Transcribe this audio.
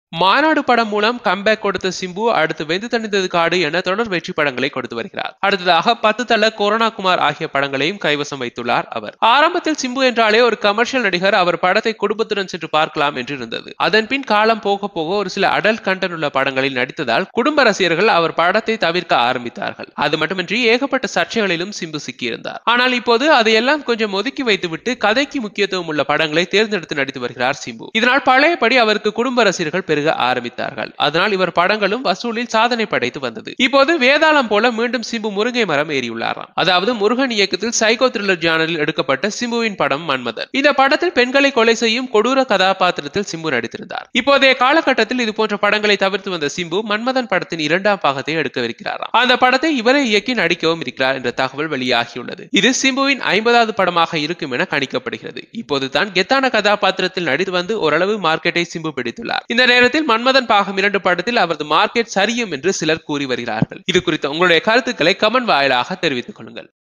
மாநாடு படம் மூலம் கம்பேக் கொடுத்த சிம்பு அடுத்து வெந்து தணிந்தது காடு என தொடர் வெற்றி படங்களை கொடுத்து வருகிறார் அடுத்ததாக பத்து தல கொரோனா குமார் ஆகிய படங்களையும் கைவசம் வைத்துள்ளார் அவர் ஆரம்பத்தில் சிம்பு என்றாலே ஒரு கமர்ஷியல் நடிகர் அவர் படத்தை குடும்பத்துடன் சென்று பார்க்கலாம் என்று இருந்தது அதன் பின் காலம் போக போக ஒரு சில அடல்ட் கண்டென்ட் உள்ள படங்களில் நடித்ததால் குடும்ப ரசிகர்கள் அவர் படத்தை தவிர்க்க ஆரம்பித்தார்கள் அது மட்டுமின்றி ஏகப்பட்ட சர்ச்சைகளிலும் சிம்பு சிக்கியிருந்தார் ஆனால் இப்போது அதையெல்லாம் கொஞ்சம் ஒதுக்கி வைத்துவிட்டு கதைக்கு முக்கியத்துவம் உள்ள படங்களை தேர்ந்தெடுத்து நடித்து வருகிறார் சிம்பு இதனால் பழையபடி அவருக்கு குடும்ப ரசிகர்கள் பெருக ஆரம்பித்தார்கள் அதனால் இவர் படங்களும் வசூலில் சாதனை படைத்து வந்தது இப்போது வேதாளம் போல மீண்டும் சிம்பு முருங்கை மரம் ஏறியுள்ளாராம் அதாவது முருகன் இயக்கத்தில் சைக்கோ த்ரில்லர் ஜானரில் எடுக்கப்பட்ட சிம்புவின் படம் மன்மதன் இந்த படத்தில் பெண்களை கொலை செய்யும் கொடூர கதாபாத்திரத்தில் சிம்பு நடித்திருந்தார் இப்போதைய காலகட்டத்தில் இது போன்ற படங்களை தவிர்த்து வந்த சிம்பு மன்மதன் படத்தின் இரண்டாம் பாகத்தை எடுக்கவிருக்கிறாராம் அந்த படத்தை இவரே இயக்கி நடிக்கவும் இருக்கிறார் என்ற தகவல் வெளியாகியுள்ளது இது சிம்புவின் ஐம்பதாவது படமாக இருக்கும் என கணிக்கப்படுகிறது இப்போது தான் கெத்தான கதாபாத்திரத்தில் நடித்து வந்து ஓரளவு மார்க்கெட்டை சிம்பு பிடித்துள்ளார் இந்த நேரத்தில் மன்மதன் பாகம் இரண்டு படத்தில் அவரது மார்க்கெட் சரியும் என்று சிலர் கூறி வருகிறார்கள் இது குறித்த உங்களுடைய கருத்துக்களை கமெண்ட் வாயிலாக தெரிவித்துக் கொள்ளுங்கள்